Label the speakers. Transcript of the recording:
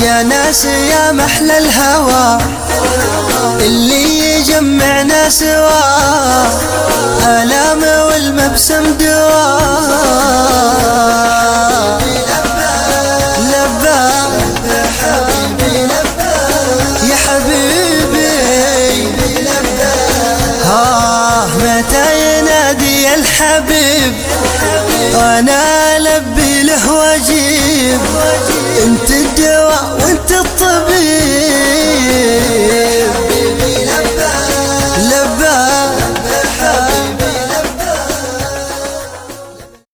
Speaker 1: يا ناس يا محلى الهوى اللي يجمعنا سوا آلام والمبسم دوا لبى يا حبيبي ها متى ينادي الحبيب انا البي له واجيب انت الدواء وانت الطبيب